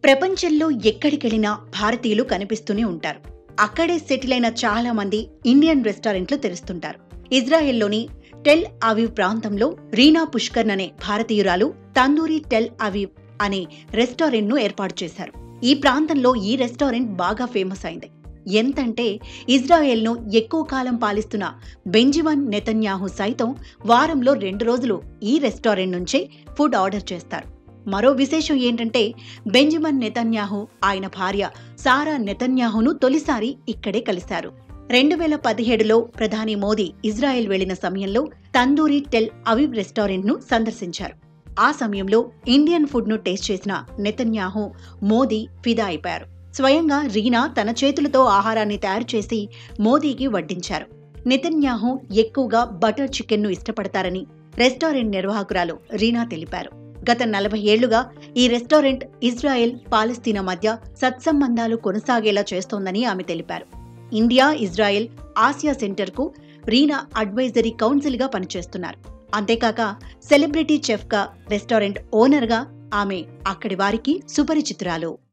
ప్రపంచంలో ఎక్కడికెళ్ళినా భారతీయులు కనిపిస్తూనే ఉంటారు అక్కడే సెటిల్ అయిన చాలా మంది ఇండియన్ రెస్టారెంట్లు తెరుస్తుంటారు ఇజ్రాయెల్లోని టెల్ అవీవ్ ప్రాంతంలో రీనా పుష్కర్న్ అనే భారతీయురాలు తందూరి టెల్ అవీవ్ అనే రెస్టారెంట్ ను ఏర్పాటు చేశారు ఈ ప్రాంతంలో ఈ రెస్టారెంట్ బాగా ఫేమస్ అయింది ఎంతంటే ఇజ్రాయెల్ను ఎక్కువ కాలం పాలిస్తున్న బెంజిమన్ నెతన్యాహు సైతం వారంలో రెండు రోజులు ఈ రెస్టారెంట్ నుంచే ఫుడ్ ఆర్డర్ చేస్తారు మరో విశేషం ఏంటంటే బెంజమిన్ నెతన్యాహు ఆయన భార్య సారా నెతన్యాహును తొలిసారి ఇక్కడే కలిశారు రెండు వేల పదిహేడులో ప్రధాని మోదీ ఇజ్రాయెల్ వెళ్లిన సమయంలో తందూరి టెల్ అవివ్ రెస్టారెంట్ ను సందర్శించారు ఆ సమయంలో ఇండియన్ ఫుడ్ ను టేస్ట్ చేసిన నెతన్యాహు మోదీ ఫిదా అయిపోయారు స్వయంగా రీనా తన చేతులతో ఆహారాన్ని తయారు చేసి మోదీకి వడ్డించారు నెతన్యాహు ఎక్కువగా బటర్ చికెన్ ను ఇష్టపడతారని రెస్టారెంట్ నిర్వాహకురాలు రీనా తెలిపారు గత నలభై ఏళ్లుగా ఈ రెస్టారెంట్ ఇజ్రాయెల్ పాలస్తీనా మధ్య సత్సంబంధాలు కొనసాగేలా చేస్తోందని ఆమె తెలిపారు ఇండియా ఇజ్రాయెల్ ఆసియా సెంటర్కు రీనా అడ్వైజరీ కౌన్సిల్గా పనిచేస్తున్నారు అంతేకాక సెలబ్రిటీ చెఫ్గా రెస్టారెంట్ ఓనర్గా ఆమె అక్కడి వారికి సుపరిచితురాలు